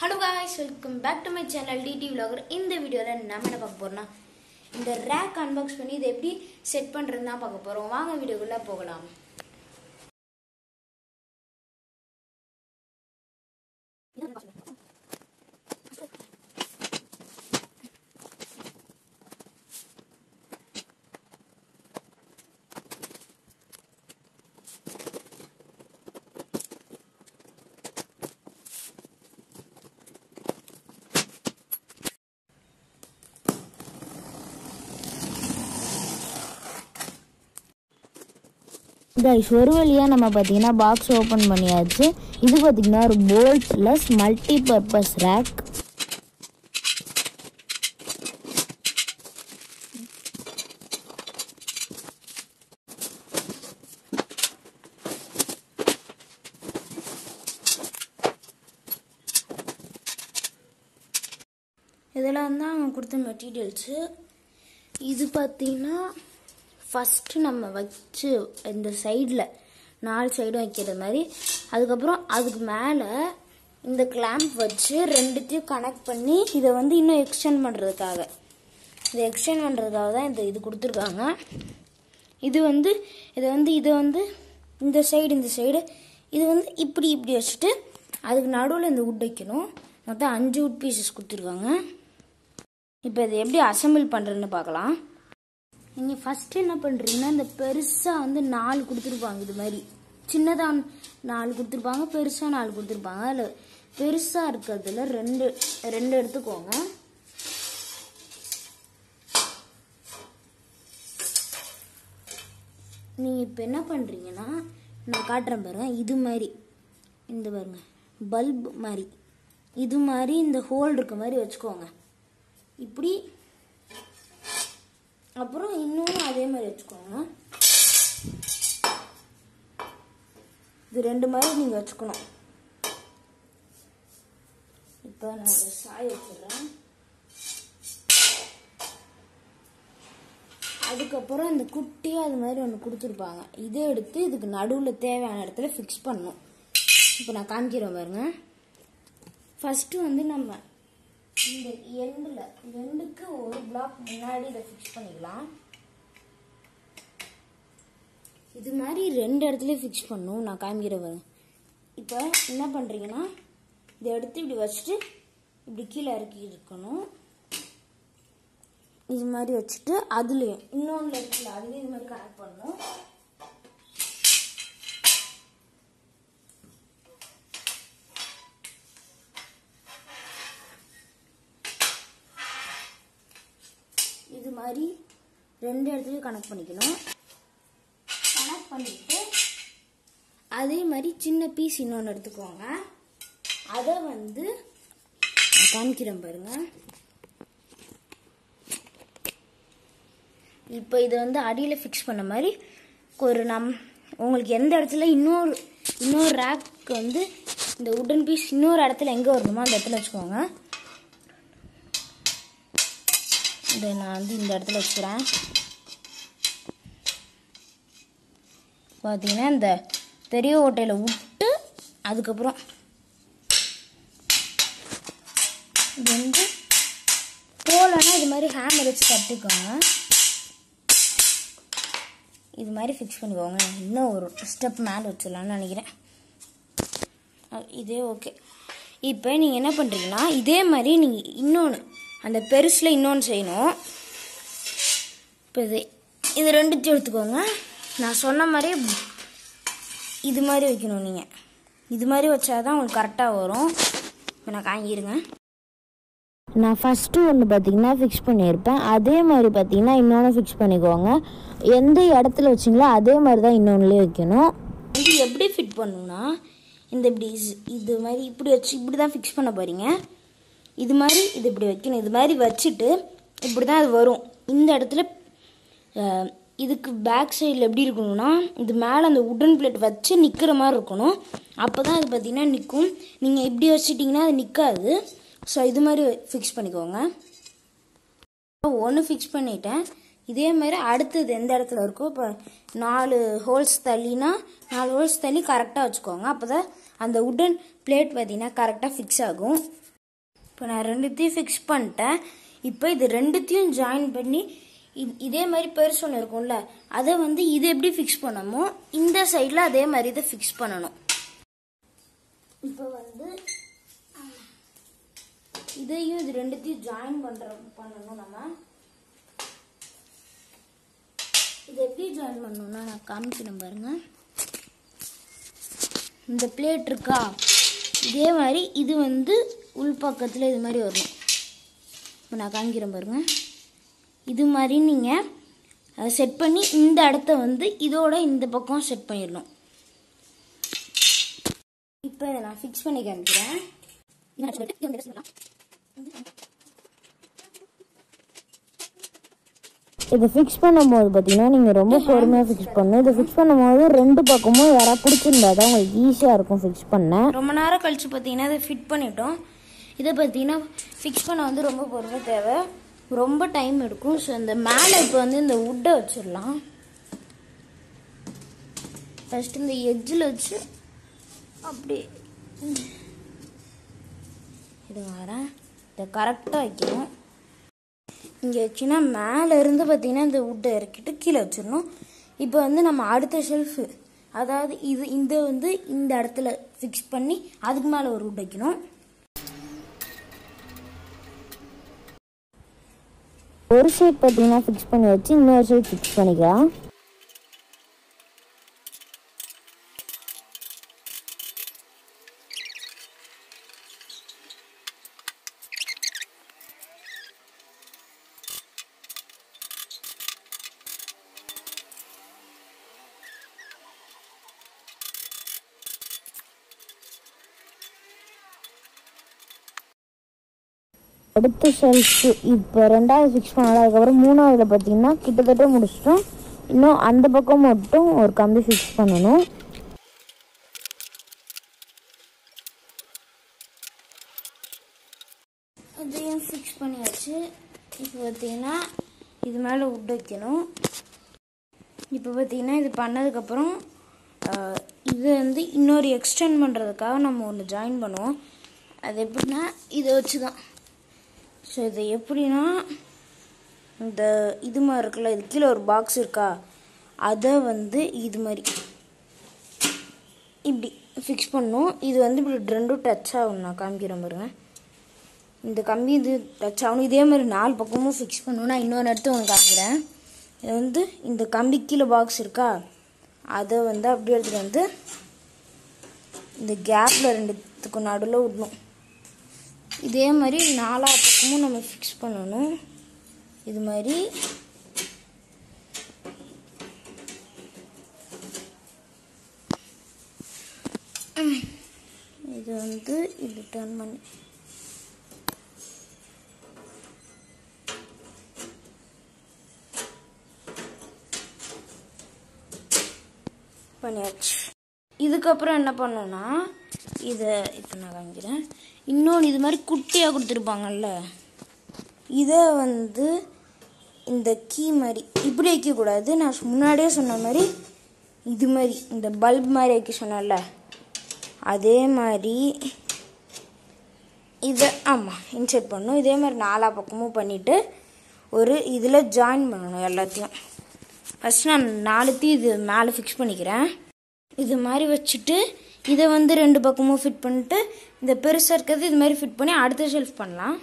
Hello guys welcome back to my channel DD vlogger இந்த வீடியோவில் நம்ம என்ன பார்க்க போறோம்னா இந்த ரேக் அன்பாக்ஸ் பண்ணி இதை எப்படி செட் பண்ணுறதுன்னு தான் பார்க்க போகிறோம் வாங்க வீடியோக்குள்ளே போகலாம் கைஸ் ஒரு வழியாக நம்ம பார்த்தீங்கன்னா பாக்ஸ் ஓப்பன் பண்ணியாச்சு இது பார்த்தீங்கன்னா ஒரு போல்ட்லெஸ் மல்டி பர்பஸ் ரேக் இதெல்லாம் தான் அவங்க கொடுத்த மெட்டீரியல்ஸு இது பார்த்தீங்கன்னா ஃபஸ்ட்டு நம்ம வச்சு இந்த சைடில் நாலு சைடும் வைக்கிற மாதிரி அதுக்கப்புறம் அதுக்கு மேலே இந்த கிளாம்ப் வச்சு ரெண்டுத்தையும் கனெக்ட் பண்ணி இதை வந்து இன்னும் எக்ஸ்டெண்ட் பண்ணுறதுக்காக இதை எக்ஸ்டெண்ட் பண்ணுறதுக்காக தான் இந்த இது கொடுத்துருக்காங்க இது வந்து இதை வந்து இதை வந்து இந்த சைடு இந்த சைடு இது வந்து இப்படி இப்படி வச்சுட்டு அதுக்கு நடுவில் இந்த உட் வைக்கணும் மொத்தம் அஞ்சு உட் பீசஸ் கொடுத்துருக்காங்க இப்போ இதை எப்படி அசெம்பிள் பண்ணுறதுன்னு பார்க்கலாம் நீங்கள் ஃபஸ்ட்டு என்ன பண்ணுறீங்கன்னா இந்த பெருசாக வந்து நாலு கொடுத்துருப்பாங்க இது மாதிரி சின்னதாக நாலு கொடுத்துருப்பாங்க பெருசாக நாலு கொடுத்துருப்பாங்க அதில் பெருசாக இருக்கிறதுல ரெண்டு ரெண்டு எடுத்துக்கோங்க நீங்கள் இப்போ என்ன பண்ணுறீங்கன்னா நான் காட்டுறேன் பாருங்க இது மாதிரி இந்த பாருங்க பல்ப் மாதிரி இது மாதிரி இந்த ஹோல் இருக்க மாதிரி வச்சுக்கோங்க இப்படி அப்புறம் இன்னும் அதே மாதிரி வச்சுக்கோங்க இது ரெண்டு மாதிரி நீங்கள் வச்சுக்கணும் இப்போ நான் அதை சாய வச்சிடுறேன் அதுக்கப்புறம் இந்த குட்டியாக அது மாதிரி ஒன்று கொடுத்துருப்பாங்க இதை எடுத்து இதுக்கு நடுவில் தேவையான இடத்துல ஃபிக்ஸ் பண்ணணும் இப்போ நான் காமிக்கிறேன் பாருங்க ஃபஸ்ட்டு வந்து நம்ம இந்த எண்டில் எண்டுக்கு ஒரு பிளாக் முன்னாடி இதை ஃபிக்ஸ் பண்ணிக்கலாம் இது மாதிரி ரெண்டு இடத்துலயும் ஃபிக்ஸ் பண்ணும் நான் காமிக்கிறேன் பாருங்க இப்போ என்ன பண்ணுறீங்கன்னா இதை எடுத்து இப்படி வச்சுட்டு இப்படி கீழே இறக்கி இருக்கணும் இது மாதிரி வச்சுட்டு அதுலேயும் இன்னொன்று இருக்குல்ல அதுலேயும் இது மாதிரி கனெக்ட் பண்ணணும் இது மாதிரி ரெண்டு இடத்துலையும் கனெக்ட் பண்ணிக்கணும் கனெக்ட் பண்ணிட்டு அதே மாதிரி சின்ன பீஸ் இன்னொன்று எடுத்துக்கோங்க அதை வந்து நான் காமிக்கிறேன் பாருங்க இப்போ இதை வந்து அடியில் ஃபிக்ஸ் பண்ண மாதிரி ஒரு நம் உங்களுக்கு எந்த இடத்துல இன்னொரு இன்னொரு ரேக் வந்து இந்த உடன் பீஸ் இன்னொரு இடத்துல எங்கே வரணுமோ அந்த இடத்துல வச்சுக்கோங்க இதை நான் வந்து இந்த இடத்துல வச்சுக்கிறேன் பார்த்தீங்கன்னா இந்த பெரிய ஓட்டையில் விட்டு அதுக்கப்புறம் இது வந்து போலன்னா இது மாதிரி ஹேமர் வச்சு தட்டுக்கோங்க இது மாதிரி ஃபிக்ஸ் பண்ணிக்கோங்க இன்னும் ஒரு ஸ்டெப் மேலே வச்சிடலான்னு நினைக்கிறேன் அஹ் இதே ஓகே இப்போ நீங்கள் என்ன பண்ணுறீங்கன்னா இதே மாதிரி நீங்கள் இன்னொன்று அந்த பெருசில் இன்னொன்று செய்யணும் இப்போ இது இது ரெண்டுத்தையும் எடுத்துக்கோங்க நான் சொன்ன மாதிரியே இது மாதிரி வைக்கணும் நீங்கள் இது மாதிரி வச்சாதான் உங்களுக்கு கரெக்டாக வரும் இப்போ நான் காங்கிருங்க நான் ஃபஸ்ட்டு ஒன்று பார்த்தீங்கன்னா ஃபிக்ஸ் பண்ணியிருப்பேன் அதே மாதிரி பார்த்தீங்கன்னா இன்னொன்று ஃபிக்ஸ் பண்ணிக்கோங்க எந்த இடத்துல வச்சிங்களோ அதே மாதிரி தான் இன்னொன்றுலேயே வைக்கணும் இது எப்படி ஃபிட் பண்ணணும்னா இந்த இப்படி இஸ்- இது மாதிரி இப்படி வச்சு இப்படி தான் ஃபிக்ஸ் பண்ண போகிறீங்க இது மாதிரி இது இப்படி வைக்கணும் இது மாதிரி வச்சுட்டு இப்படி தான் அது வரும் இந்த இடத்துல அஹ், இதுக்கு பேக் சைடில் எப்படி இருக்கணும்னா இது மேலே அந்த உடன் பிளேட் வச்சு நிற்கிற மாதிரி இருக்கணும் அப்போ தான் அது பார்த்தீங்கன்னா நிற்கும் நீங்கள் இப்படி வச்சிட்டிங்கன்னா அது நிற்காது ஸோ இது மாதிரி ஃபிக்ஸ் பண்ணிக்கோங்க ஒன்று ஃபிக்ஸ் பண்ணிட்டேன் இதே மாதிரி அடுத்தது எந்த இடத்துல இருக்கோ இப்போ நாலு ஹோல்ஸ் தள்ளினா நாலு ஹோல்ஸ் தள்ளி கரெக்டாக வச்சுக்கோங்க அப்போ தான் அந்த உடன் பிளேட் பார்த்தீங்கன்னா கரெக்டாக ஃபிக்ஸ் ஆகும் இப்போ நான் ரெண்டுத்தையும் ஃபிக்ஸ் பண்ணிட்டேன் இப்போ இது ரெண்டுத்தையும் ஜாயின் பண்ணி இ- இதே மாதிரி பெருசு ஒன்று இருக்கும்ல அதை வந்து இது எப்படி ஃபிக்ஸ் பண்ணமோ இந்த சைடில் அதே மாதிரி இதை ஃபிக்ஸ் பண்ணணும் இப்போ வந்து இதையும் இது ரெண்டுத்தையும் ஜாயின் பண்ற பண்ணணும் நம்ம இது எப்படி ஜாயின் பண்ணணும்னா நான் காமிக்கிறேன் பாருங்க இந்த பிளேட் இருக்கா இதே மாதிரி இது வந்து உள் பக்கத்தில் இது மாதிரி வரணும் இப்போ நான் காமிக்கிறேன் பாருங்க இது மாதிரி நீங்கள் செட் பண்ணி இந்த இடத்த வந்து இதோட இந்த பக்கம் செட் பண்ணிடணும் இப்போ இதை நான் ஃபிக்ஸ் பண்ணி காமிக்கிறேன் இதை நான் சொல்லிட்டு, இதை வந்து சொல்லலாம். இதை ஃபிக்ஸ் பண்ணும்போது பார்த்தீங்கன்னா நீங்கள் ரொம்ப பொறுமையாக ஃபிக்ஸ் பண்ணணும் இதை ஃபிக்ஸ் பண்ணும்போது ரெண்டு பக்கமும் யாராவது பிடிச்சிருந்தா தான் உங்களுக்கு ஈஸியாக இருக்கும் ஃபிக்ஸ் பண்ண ரொம்ப நேரம் கழிச்சு பார்த்தீங்கன்னா இதை ஃபிட் பண்ணிட்டோம் இதை பார்த்தீங்கன்னா ஃபிக்ஸ் பண்ண வந்து ரொம்ப பொறுமை தேவை ரொம்ப டைம் எடுக்கும் ஸோ இந்த மேலே இப்போ வந்து இந்த உட்டை வச்சிடலாம் ஃபர்ஸ்ட் இந்த எட்ஜில் வச்சு அப்படி இது வரேன் இதை கரெக்டாக வைக்கணும் இங்கே வச்சுன்னா மேலே இருந்து பார்த்தீங்கன்னா இந்த உட்டை இறக்கிட்டு கீழே வச்சிடணும் இப்போ வந்து நம்ம அடுத்த ஷெல்ஃபு அதாவது இது இந்த வந்து இந்த இடத்துல ஃபிக்ஸ் பண்ணி அதுக்கு மேலே ஒரு உட் வைக்கணும் ஒரு சைட் பார்த்தீங்கன்னா ஃபிக்ஸ் பண்ணி வச்சு இன்னொரு சைட் ஃபிக்ஸ் பண்ணிக்கலாம் அடுத்த ஷெல்ஃப் இப்போ ரெண்டாவது ஃபிக்ஸ் பண்ணல அதுக்கப்புறம் மூணாவதுல பார்த்தீங்கன்னா கிட்டத்தட்ட முடிச்சிட்டோம் இன்னும் அந்த பக்கம் மட்டும் ஒரு கம்பி ஃபிக்ஸ் பண்ணணும் அதையும் ஃபிக்ஸ் பண்ணியாச்சு இப்போ பார்த்தீங்கன்னா இது மேலே உட் வைக்கணும் இப்போ பார்த்தீங்கன்னா இது பண்ணதுக்கப்புறம் ஆஹ், இது வந்து இன்னொரு எக்ஸ்டெண்ட் பண்ணுறதுக்காக நம்ம ஒன்று ஜாயின் பண்ணுவோம் அது எப்படின்னா இதை வச்சு தான் ஸோ இது எப்படின்னா இந்த இது மாதிரி இருக்குல்ல இது கீழே ஒரு பாக்ஸ் இருக்கா அதை வந்து இது மாதிரி இப்படி ஃபிக்ஸ் பண்ணணும் இது வந்து இப்படி ரெண்டும் டச் ஆகும் நான் காமிக்கிறேன் பாருங்க இந்த கம்பி இது டச் ஆகணும் இதே மாதிரி நாலு பக்கமும் ஃபிக்ஸ் பண்ணணும் நான் இன்னொரு இடத்த ஒன்று காமிக்கிறேன் இது வந்து இந்த கம்பி கீழே பாக்ஸ் இருக்கா அதை வந்து அப்படியே எடுத்துகிட்டு வந்து இந்த கேப்பில் ரெண்டுத்துக்கும் நடுவில் விடணும் இதே மாதிரி நாலா பக்கமும் நம்ம ஃபிக்ஸ் பண்ணணும் இது மாதிரி இது வந்து இப்படி டர்ன் பண்ணி பண்ணியாச்சு இதுக்கப்புறம் என்ன பண்ணணும்னா இதை இப்போ நான் காமிக்கிறேன் இன்னொன்று இது மாதிரி குட்டியாக கொடுத்துருப்பாங்கல்ல இதை வந்து இந்த கீ மாதிரி இப்படி வைக்கக்கூடாது நான் முன்னாடியே சொன்ன மாதிரி இது மாதிரி இந்த பல்ப் மாதிரி வைக்க சொன்னேன்ல அதே மாதிரி இதை ஆமாம் இன்செர்ட் பண்ணணும் இதே மாதிரி நாலா பக்கமும் பண்ணிவிட்டு ஒரு இதில் ஜாயின் பண்ணணும் எல்லாத்தையும் ஃபஸ்ட் நான் நாலுத்தையும் இது மேலே ஃபிக்ஸ் பண்ணிக்கிறேன் இது மாதிரி வச்சுட்டு இதை வந்து ரெண்டு பக்கமும் ஃபிட் பண்ணிட்டு இந்த பெருசாக இருக்கிறது இது மாதிரி ஃபிட் பண்ணி அடுத்த ஷெல்ஃப் பண்ணலாம்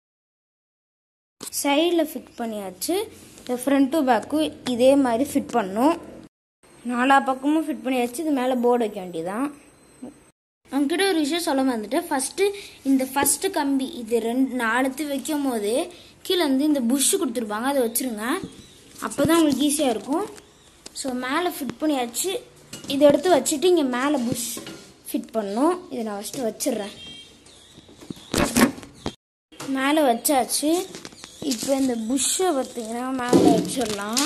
சைடில் ஃபிட் பண்ணியாச்சு இந்த ஃப்ரண்ட் டு பேக்கும் இதே மாதிரி ஃபிட் பண்ணும் நாலா பக்கமும் ஃபிட் பண்ணியாச்சு இது மேலே போர்டு வைக்க வேண்டியதான் அவங்ககிட்ட ஒரு விஷயம் சொல்ல வந்துட்டேன் ஃபஸ்ட்டு இந்த ஃபஸ்ட்டு கம்பி இது ரெண்டு நாலுத்து வைக்கும் போதே கீழே வந்து இந்த புஷ்ஷு கொடுத்துருப்பாங்க அதை வச்சுருங்க அப்போ தான் உங்களுக்கு ஈஸியாக இருக்கும் ஸோ மேலே ஃபிட் பண்ணியாச்சு இதை எடுத்து வச்சுட்டு இங்கே மேலே புஷ் ஃபிட் பண்ணணும் இதை நான் ஃபஸ்ட்டு வச்சிடுறேன் மேலே வச்சாச்சு இப்போ இந்த புஷ்ஷை பார்த்தீங்கன்னா மேலே வச்சிடலாம்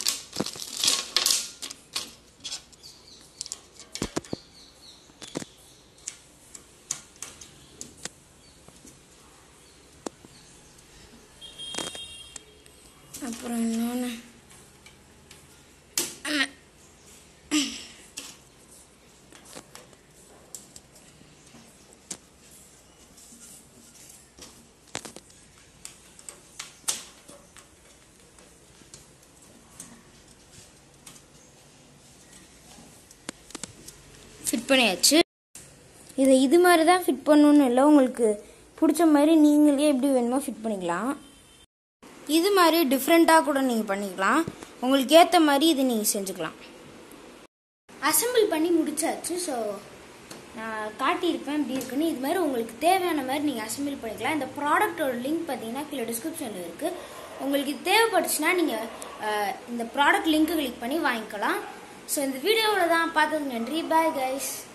அப்புறம் இன்னொன்று ஃபிட் பண்ணியாச்சு இதை இது மாதிரி தான் ஃபிட் பண்ணணும்னு இல்லை உங்களுக்கு பிடிச்ச மாதிரி நீங்களே எப்படி வேணுமோ ஃபிட் பண்ணிக்கலாம் இது மாதிரி டிஃப்ரெண்ட்டாக கூட நீங்கள் பண்ணிக்கலாம் உங்களுக்கு ஏற்ற மாதிரி இது நீங்கள் செஞ்சுக்கலாம் அசெம்பிள் பண்ணி முடிச்சாச்சு ஸோ நான் காட்டியிருப்பேன் இப்படி இருக்குன்னு இது மாதிரி உங்களுக்கு தேவையான மாதிரி நீங்கள் அசெம்பிள் பண்ணிக்கலாம் இந்த ப்ராடக்ட்டோட லிங்க் பார்த்தீங்கன்னா கீழே டிஸ்கிரிப்ஷனில் இருக்குது உங்களுக்கு இது தேவைப்பட்டுச்சுன்னா நீங்கள் இந்த ப்ராடக்ட் லிங்க்கை கிளிக் பண்ணி வாங்கிக்கலாம் ஸோ இந்த வீடியோவில் தான் பார்த்ததுக்கு நன்றி பாய் கைஸ்